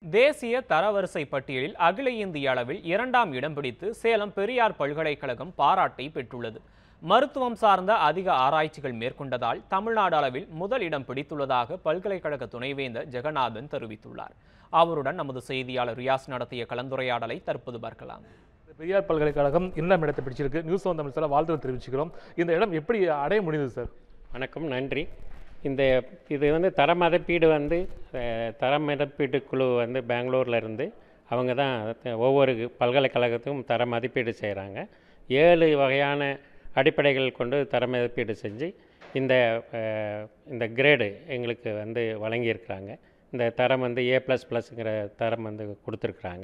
தேசிய தரவரிசை பட்டியலில் அகில இந்திய அளவில் இரண்டாம் இடம் பிடித்து சேலம் பெரியார் பல்கலைக்கழகம் பாராட்டை பெற்றுள்ளது மருத்துவம் சார்ந்த அதிக ஆராய்ச்சிகள் மேற்கொண்டதால் தமிழ்நாடு அளவில் முதல் இடம் பிடித்துள்ளதாக பல்கலைக்கழக துணைவேந்தர் ஜெகநாதன் தெரிவித்துள்ளார் அவருடன் நமது செய்தியாளர் ரியாஸ் நடத்திய கலந்துரையாடலை தற்போது பார்க்கலாம் பெரியார் பல்கலைக்கழகம் இரண்டாம் இடத்தை பிடிச்சிருக்கு நியூஸ் ஒன் தமிழ் சார் வாழ்த்து தெரிவிச்சுக்கிறோம் இந்த இடம் எப்படி அடைய முடியுது சார் வணக்கம் நன்றி இந்த இது வந்து தர மதிப்பீடு வந்து அஹ், தர மதிப்பீட்டு குழு வந்து பெங்களூர்ல இருந்து அவங்க தான் ஒவ்வொரு பல்கலைக்கழகத்துக்கும் தர மதிப்பீடு செய்கிறாங்க ஏழு வகையான அடிப்படைகள் கொண்டு தர மதிப்பீடு செஞ்சு இந்த அஹ், இந்த கிரேடு எங்களுக்கு வந்து வழங்கியிருக்கிறாங்க இந்த தரம் வந்து ஏ ப்ளஸ் ப்ளஸ்ங்கிற தரம் வந்து கொடுத்துருக்குறாங்க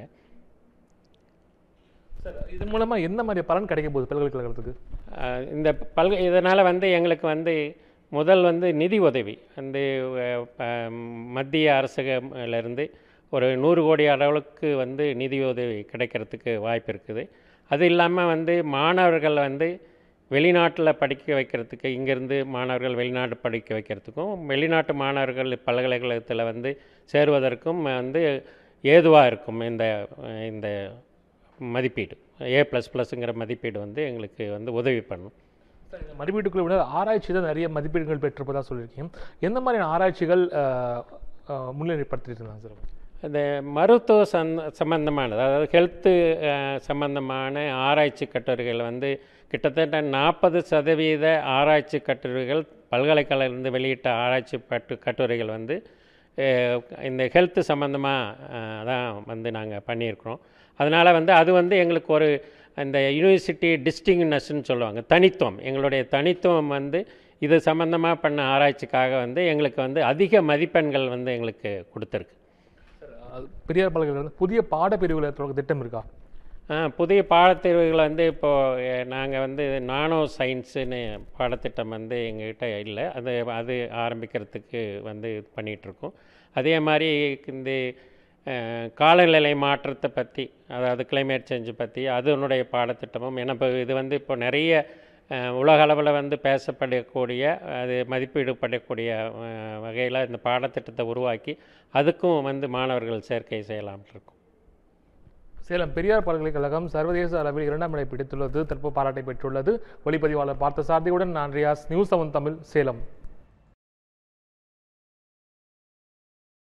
சார் இதன் மூலமா என்ன மாதிரி பலன் கிடைக்க போகுது பல்கலைக்கழகத்துக்கு அஹ் இந்த பல்க இதனால் வந்து எங்களுக்கு வந்து முதல் வந்து நிதி உதவி வந்து அஹ், ப- மத்திய அரசுலேருந்து ஒரு நூறு கோடி அளவுக்கு வந்து நிதி உதவி கிடைக்கிறதுக்கு வாய்ப்பு இருக்குது அது இல்லாமல் வந்து மாணவர்கள் வந்து வெளிநாட்டில் படிக்க வைக்கிறதுக்கு இங்கேருந்து மாணவர்கள் வெளிநாட்டு படிக்க வைக்கிறதுக்கும் வெளிநாட்டு மாணவர்கள் பல்கலைக்கழகத்தில் வந்து சேருவதற்கும் வந்து ஏதுவாக இருக்கும் இந்த அஹ், இந்த மதிப்பீடு ஏ ப்ளஸ் ப்ளஸ்ங்கிற மதிப்பீடு வந்து எங்களுக்கு வந்து உதவி பண்ணும் சார் இந்த மதிப்பீட்டுக்குள்ள விட ஆராய்ச்சி தான் நிறைய மதிப்பீடுகள் பெற்றிருப்பதா சொல்லியிருக்கீங்க எந்த மாதிரியான ஆராய்ச்சிகள் அஹ், அஹ், முன்னிலைப்படுத்திட்டு இருந்தாங்க சார் இந்த மருத்துவ சந் சம்பந்தமானது அதாவது ஹெல்த்து சம்பந்தமான ஆராய்ச்சி கட்டுரைகள் வந்து கிட்டத்தட்ட நாற்பது சதவீத ஆராய்ச்சி கட்டுரைகள் பல்கலைக்கழகத்திலிருந்து வெளியிட்ட ஆராய்ச்சி பட்டு கட்டுரைகள் வந்து அஹ், இந்த ஹெல்த்து சம்மந்தமாக தான் வந்து நாங்கள் பண்ணியிருக்கிறோம் அதனால் வந்து அது வந்து எங்களுக்கு ஒரு இந்த யூனிவர்சிட்டி டிஸ்டிங்னஸ்ன்னு சொல்லுவாங்க தனித்துவம் எங்களுடைய தனித்துவம் வந்து இது சம்மந்தமாக பண்ண ஆராய்ச்சிக்காக வந்து எங்களுக்கு வந்து அதிக மதிப்பெண்கள் வந்து எங்களுக்கு கொடுத்துருக்கு அஹ், பெரியார் பல்கலைக்கழகம் புதிய பாடப்பிரிவுகளை தொடங்க திட்டம் இருக்கா ஆ, புதிய பாடத்தேர்வுகள் வந்து இப்போது நாங்கள் வந்து நானோ சயின்ஸுன்னு பாடத்திட்டம் வந்து எங்ககிட்ட இல்லை அது அது ஆரம்பிக்கிறதுக்கு வந்து இது பண்ணிகிட்ருக்கோம் அதே மாதிரி இந்த அஹ், காலநிலை மாற்றத்தை பற்றி அதாவது கிளைமேட் சேஞ்சு பற்றி அதனுடைய பாடத்திட்டமும் ஏன்னா இப்போ இது வந்து இப்போ நிறைய அஹ், உலக அளவில் வந்து பேசப்படக்கூடிய அது மதிப்பீடுபடக்கூடிய வகையில் இந்த பாடத்திட்டத்தை உருவாக்கி அதுக்கும் வந்து மாணவர்கள் சேர்க்கை செய்யலாம்னு இருக்கோம் சேலம் பெரியார் பல்கலைக்கழகம் சர்வதேச அளவில் இரண்டாம் இடம் பிடித்துள்ளது தற்போது பாராட்டை பெற்றுள்ளது ஒளிப்பதிவாளர் பார்த்த சாரதியுடன் நான் ரியாஸ் நியூஸ் செவன் தமிழ் சேலம்